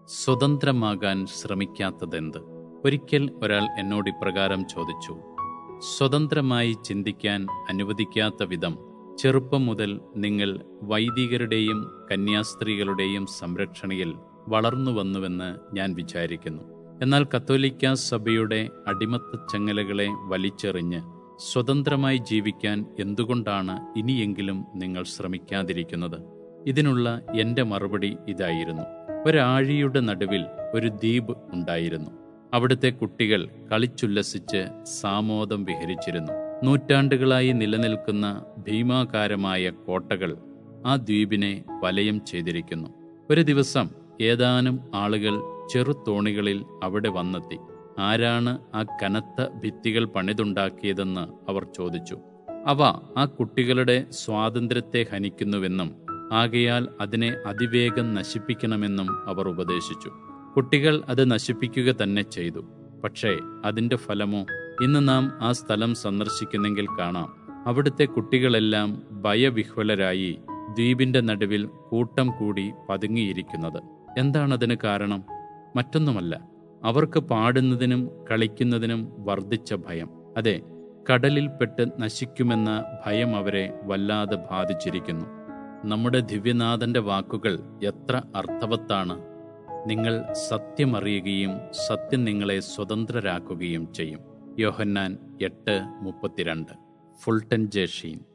സ്വതന്ത്രമാകാൻ ശ്രമിക്കാത്തതെന്ത് ഒരിക്കൽ ഒരാൾ എന്നോട് ഇപ്രകാരം ചോദിച്ചു സ്വതന്ത്രമായി ചിന്തിക്കാൻ അനുവദിക്കാത്ത വിധം ചെറുപ്പം മുതൽ നിങ്ങൾ വൈദികരുടെയും കന്യാസ്ത്രീകളുടെയും സംരക്ഷണയിൽ വളർന്നു വന്നുവെന്ന് ഞാൻ വിചാരിക്കുന്നു എന്നാൽ കത്തോലിക്ക സഭയുടെ അടിമത്ത ചങ്ങലകളെ വലിച്ചെറിഞ്ഞ് സ്വതന്ത്രമായി ജീവിക്കാൻ എന്തുകൊണ്ടാണ് ഇനിയെങ്കിലും നിങ്ങൾ ശ്രമിക്കാതിരിക്കുന്നത് ഇതിനുള്ള എൻ്റെ മറുപടി ഇതായിരുന്നു ഒരാഴിയുടെ നടുവിൽ ഒരു ദ്വീപ് ഉണ്ടായിരുന്നു അവിടുത്തെ കുട്ടികൾ കളിച്ചുല്ലസിച്ച് സാമോദം വിഹരിച്ചിരുന്നു നൂറ്റാണ്ടുകളായി നിലനിൽക്കുന്ന ഭീമാകാരമായ കോട്ടകൾ ആ ദ്വീപിനെ വലയം ചെയ്തിരിക്കുന്നു ഒരു ദിവസം ഏതാനും ആളുകൾ ചെറുതോണികളിൽ അവിടെ വന്നെത്തി ആരാണ് ആ കനത്ത ഭിത്തികൾ പണിതുണ്ടാക്കിയതെന്ന് അവർ ചോദിച്ചു അവ ആ കുട്ടികളുടെ സ്വാതന്ത്ര്യത്തെ ഹനിക്കുന്നുവെന്നും ആകയാൽ അതിനെ അതിവേഗം നശിപ്പിക്കണമെന്നും അവർ ഉപദേശിച്ചു കുട്ടികൾ അത് നശിപ്പിക്കുക തന്നെ ചെയ്തു പക്ഷേ അതിന്റെ ഫലമോ ഇന്ന് നാം ആ സ്ഥലം സന്ദർശിക്കുന്നെങ്കിൽ കാണാം അവിടുത്തെ കുട്ടികളെല്ലാം ഭയവിഹ്വലരായി ദ്വീപിന്റെ നടുവിൽ കൂട്ടം കൂടി പതുങ്ങിയിരിക്കുന്നത് എന്താണതിന് കാരണം മറ്റൊന്നുമല്ല അവർക്ക് പാടുന്നതിനും കളിക്കുന്നതിനും വർദ്ധിച്ച ഭയം അതെ കടലിൽപ്പെട്ട് നശിക്കുമെന്ന ഭയം അവരെ വല്ലാതെ ബാധിച്ചിരിക്കുന്നു നമ്മുടെ ദിവ്യനാഥന്റെ വാക്കുകൾ എത്ര അർത്ഥവത്താണ് നിങ്ങൾ സത്യമറിയുകയും സത്യം നിങ്ങളെ സ്വതന്ത്രരാക്കുകയും ചെയ്യും യോഹന്നാൻ എട്ട് മുപ്പത്തിരണ്ട് ഫുൾട്ടൻ ജേഷീൻ